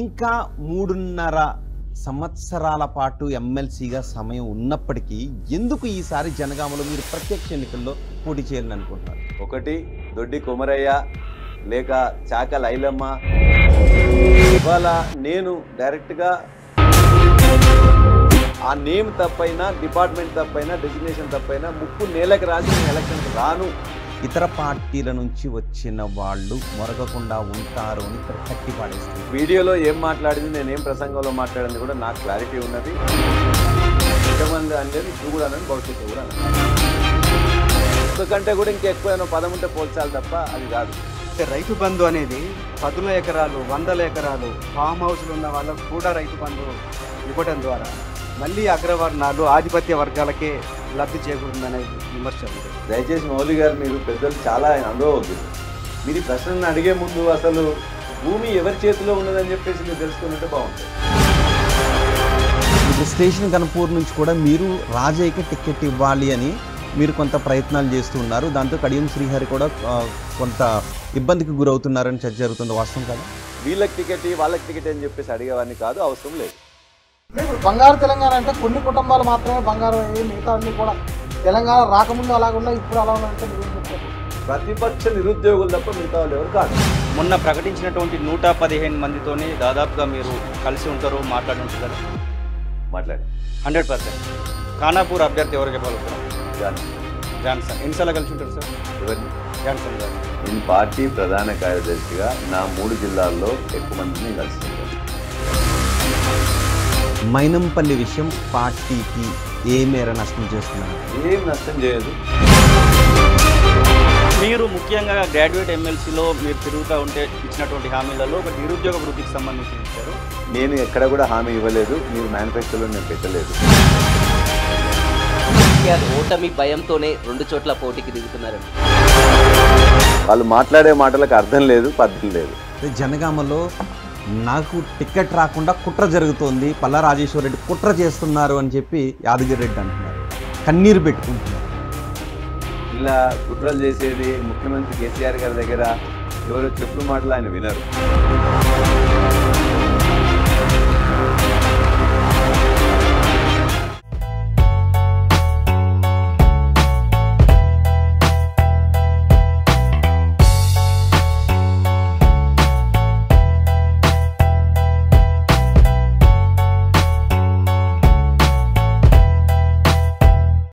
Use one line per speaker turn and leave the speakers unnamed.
ఇంకా మూడున్నర సంవత్సరాల పాటు ఎమ్మెల్సీగా సమయం ఉన్నప్పటికీ ఎందుకు ఈసారి జనగామలో మీరు ప్రత్యక్ష ఎన్నికల్లో పోటీ చేయాలని అనుకుంటున్నారు
ఒకటి దొడ్డి కొమరయ్య లేక చాక లైలమ్మ ఇవాళ నేను డైరెక్ట్గా ఆ నేమ్ తప్పైనా డిపార్ట్మెంట్ తప్పైనా డెసిగ్నేషన్ తప్పైనా ముక్కు నేలకు రాసి నేను ఎలక్షన్కి రాను
ఇతర పార్టీల నుంచి వచ్చిన వాళ్ళు మొరగకుండా ఉంటారు అని ఇక్కడ కట్టి పాడేస్తారు
వీడియోలో ఏం మాట్లాడింది నేను ఏం ప్రసంగంలో మాట్లాడింది కూడా నాకు క్లారిటీ ఉన్నది ఎంతమంది అనేది ఇప్పుడు కూడా అన్నాను భవిష్యత్తు కూడా అన్నాను ఇంతకంటే కూడా ఇంకెక్కువ పదం ఉంటే పోల్చాలి తప్ప అది కాదు
అంటే రైతు బంధు అనేది పదుల ఎకరాలు వందల ఎకరాలు ఫామ్ హౌస్లు ఉన్న వాళ్ళకు కూడా రైతు బంధు ఇవ్వడం ద్వారా మళ్ళీ అగ్రవర్ణాలు ఆధిపత్య వర్గాలకే లబ్ధి చేకూరుతుందనే విమర్శ ఉంది
దయచేసి మౌలి గారు మీరు పెద్దలు చాలా అనుభవం అవుతుంది మీరు ఈ ప్రశ్నను అడిగే ముందు అసలు భూమి ఎవరి చేతిలో ఉన్నదని చెప్పేసి మీరు తెలుసుకున్నట్టే బాగుంటుంది
ఇప్పుడు స్టేషన్ కనుపూర్ నుంచి కూడా మీరు రాజయ్యకి టికెట్ ఇవ్వాలి అని మీరు కొంత ప్రయత్నాలు చేస్తూ ఉన్నారు దాంతో కడియం శ్రీహరి కూడా ఆ, కొంత ఇబ్బందికి గురవుతున్నారని చర్చ జరుగుతుంది వాస్తవం కదా
వీళ్ళకి టికెట్ ఇయ్యి, వాళ్ళకి టికెట్ అని చెప్పేసి అడిగేవాడిని కాదు అవసరం లేదు
ఇప్పుడు బంగారు తెలంగాణ అంటే కొన్ని కుటుంబాలు మాత్రమే బంగారం అయ్యి మిగతా అన్ని కూడా తెలంగాణ రాకముందు అలా ఉన్నాయి ఇప్పుడు అలా ఉన్నాయంటే మీరు ఏం చెప్తారు
ప్రతిపక్ష నిరుద్యోగులు తప్ప మిగతా వాళ్ళు ఎవరు కాదు
మొన్న ప్రకటించినటువంటి నూట పదిహేను మందితోని దాదాపుగా మీరు కలిసి ఉంటారు మాట్లాడి ఉంటారు
మాట్లాడి
హండ్రెడ్ పర్సెంట్ ఖానాపూర్ అభ్యర్థి ఎవరు చెప్పగలుగుతారు
కానీ
జాన్సన్ ఎన్నిసార్లు కలిసి ఉంటారు సార్
ఎవరిని
జాన్సన్ గారు
నేను పార్టీ ప్రధాన కార్యదర్శిగా నా మూడు జిల్లాల్లో ఎక్కువ మందిని కలిసి
మైనంపల్లి విషయం పార్టీకి ఏ మేర నష్టం చేస్తున్నారు
ఏం నష్టం చేయదు
మీరు ముఖ్యంగా గ్రాడ్యుయేట్ ఎమ్మెల్సీలో మీరు తిరుగుతూ ఉంటే ఇచ్చినటువంటి హామీలలో ఒక నిరుద్యోగ వృద్ధికి సంబంధించి ఇచ్చారు
నేను ఎక్కడ కూడా హామీ ఇవ్వలేదు మీరు మేనిఫెస్టోలో నేను పెట్టలేదు
కేసీఆర్ ఓటమి భయంతోనే రెండు చోట్ల పోటీకి దిగుతున్నారని
వాళ్ళు మాట్లాడే మాటలకు అర్థం లేదు పద్ధతి లేదు
అదే జనగామలో నాకు టికెట్ రాకుండా కుట్ర జరుగుతోంది పల్లా రాజేశ్వర రెడ్డి కుట్ర చేస్తున్నారు అని చెప్పి యాదగిరి రెడ్డి అంటున్నారు కన్నీరు పెట్టుకుంటున్నారు
ఇలా కుట్రలు చేసేది ముఖ్యమంత్రి కేసీఆర్ గారి దగ్గర ఎవరో చెప్పుడు మాటలు ఆయన వినరు